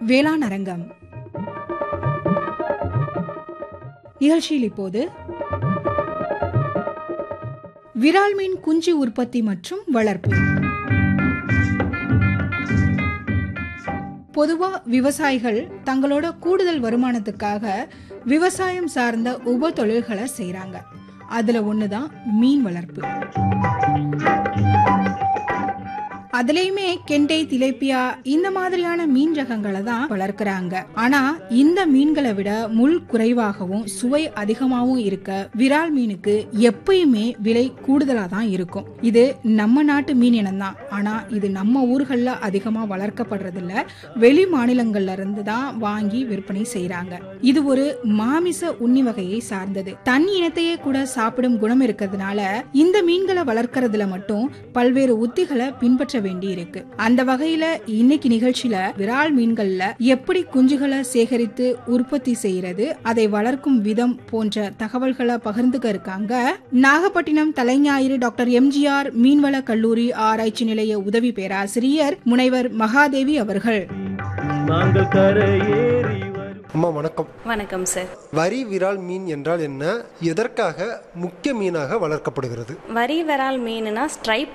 வேளாண் அரங்கம் நிகழ்ச்சியில் இப்போது விரால் மீன் குஞ்சு உற்பத்தி மற்றும் வளர்ப்பு பொதுவா விவசாயிகள் தங்களோட கூடுதல் வருமானத்துக்காக விவசாயம் சார்ந்த உப தொழில்களை செய்றாங்க அதுல ஒண்ணுதான் மீன் வளர்ப்பு அதுலயுமே கெண்டை திலேப்பியா இந்த மாதிரியான மீன் ரகங்களை தான் வளர்க்கறாங்க ஆனா இந்த மீன்களை விட முள் குறைவாகவும் சுவை அதிகமாகவும் இருக்க விரால் மீனுக்கு எப்பயுமே விலை கூடுதலா தான் இருக்கும் இது நம்ம நாட்டு மீன் இனம் தான் ஆனா இது நம்ம ஊர்கள்ல அதிகமா வளர்க்கப்படுறது இல்ல வெளி மாநிலங்கள்ல இருந்து தான் வாங்கி விற்பனை செய்றாங்க இது ஒரு மாமிச உண்ணி வகையை சார்ந்தது தன் இனத்தையே கூட சாப்பிடும் குணம் இருக்கிறதுனால இந்த மீன்களை வளர்க்கறதுல மட்டும் பல்வேறு உத்திகளை பின்பற்ற வேண்டி இருக்கு அந்த வகையில இன்னைக்கு நிகழ்ச்சியில விரால் மீன்கள்ல எப்படி குஞ்சுகளை சேகரித்து உற்பத்தி செய்யறது அதை வளர்க்கும் விதம் போன்ற தகவல்களை பகிர்ந்துக்க இருக்காங்க நாகப்பட்டினம் தலைஞாயிறு டாக்டர் எம்ஜிஆர் மீன்வள கல்லூரி ஆராய்ச்சி நிலைய உதவி பேராசிரியர் முனைவர் மகாதேவி அவர்கள் நாங்கள் கரையேறி வரும் அம்மா வணக்கம் வணக்கம் சார் வரி விரால் மீன் என்றால் என்ன எதற்காக முக்கிய மீனாக வளர்க்கப்படுகிறது வரி விரால் மீனுனா ஸ்ட்ரைப்